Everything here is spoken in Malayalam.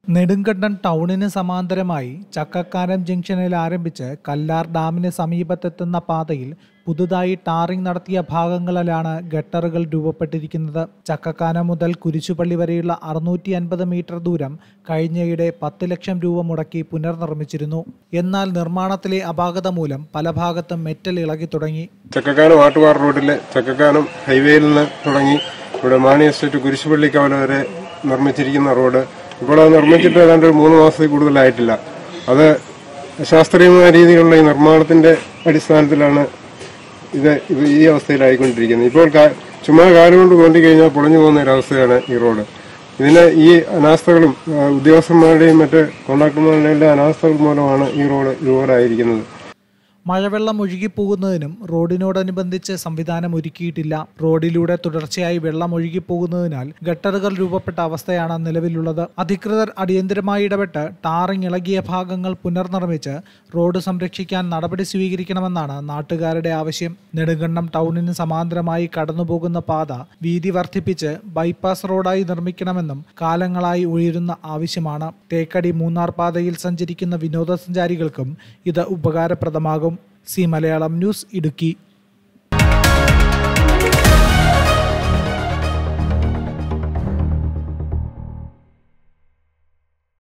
നെടുങ്കണ്ടം ടൗണിന് സമാന്തരമായി ചക്കക്കാനം ജംഗ്ഷനിൽ ആരംഭിച്ച് കല്ലാർ ഡാമിന് സമീപത്തെത്തുന്ന പാതയിൽ പുതുതായി ടാറിംഗ് നടത്തിയ ഭാഗങ്ങളിലാണ് ഗട്ടറുകൾ രൂപപ്പെട്ടിരിക്കുന്നത് ചക്കക്കാനം മുതൽ കുരിശുപള്ളി വരെയുള്ള അറുന്നൂറ്റി അൻപത് മീറ്റർ ദൂരം കഴിഞ്ഞയിടെ പത്ത് ലക്ഷം രൂപ മുടക്കി പുനർനിർമ്മിച്ചിരുന്നു എന്നാൽ നിർമ്മാണത്തിലെ അപാകത മൂലം പല ഭാഗത്തും മെറ്റൽ ഇളകി തുടങ്ങി ചക്കക്കാനം ആട്ടുപാറ റോഡിലെ ചക്കക്കാനം ഹൈവേയിൽ നിന്ന് തുടങ്ങി ഇവിടെ മാണി എസ്റ്റേറ്റ് കുരിശുപള്ളി കവല വരെ നിർമ്മിച്ചിരിക്കുന്ന റോഡ് ഇപ്പോൾ അത് നിർമ്മിച്ചിട്ട് ഏതാണ്ട് ഒരു മൂന്ന് മാസത്തിൽ കൂടുതലായിട്ടില്ല അത് ശാസ്ത്രീയമായ രീതിയിലുള്ള ഈ നിർമ്മാണത്തിന്റെ അടിസ്ഥാനത്തിലാണ് ഇത് ഇത് ഈ അവസ്ഥയിലായിക്കൊണ്ടിരിക്കുന്നത് ഇപ്പോൾ കാ- ചുമ്മാ കാലം കൊണ്ട് തോണ്ടി കഴിഞ്ഞാൽ പൊളിഞ്ഞു പോകുന്ന ഒരു അവസ്ഥയാണ് ഈ റോഡ് ഇതിന് ഈ അനാസ്ഥകളും ആ, ഉദ്യോഗസ്ഥന്മാരുടെയും മറ്റ് കോൺട്രാക്ടർമാരുടെയും എല്ലാ അനാസ്ഥകൾ മൂലമാണ് ഈ റോഡ് ഇതുപോലായിരിക്കുന്നത് മഴവെള്ളം ഒഴുകിപ്പോകുന്നതിനും റോഡിനോടനുബന്ധിച്ച് സംവിധാനം ഒരുക്കിയിട്ടില്ല റോഡിലൂടെ തുടർച്ചയായി വെള്ളം ഒഴുകിപ്പോകുന്നതിനാൽ ഗട്ടറുകൾ രൂപപ്പെട്ട അവസ്ഥയാണ് നിലവിലുള്ളത് അധികൃതർ അടിയന്തരമായി ഇടപെട്ട് ടാറിങ് ഇളകിയ ഭാഗങ്ങൾ പുനർനിർമ്മിച്ച് റോഡ് സംരക്ഷിക്കാൻ നടപടി സ്വീകരിക്കണമെന്നാണ് നാട്ടുകാരുടെ ആവശ്യം നെടുങ്കണ്ടം ടൗണിന് സമാന്തരമായി കടന്നുപോകുന്ന പാത വീതി വർദ്ധിപ്പിച്ച് ബൈപ്പാസ് റോഡായി നിർമ്മിക്കണമെന്നും കാലങ്ങളായി ഉയരുന്ന ആവശ്യമാണ് തേക്കടി മൂന്നാർ പാതയിൽ സഞ്ചരിക്കുന്ന വിനോദസഞ്ചാരികൾക്കും ഇത് ഉപകാരപ്രദമാകും സി മലയാളം ന്യൂസ് ഇടുക്കി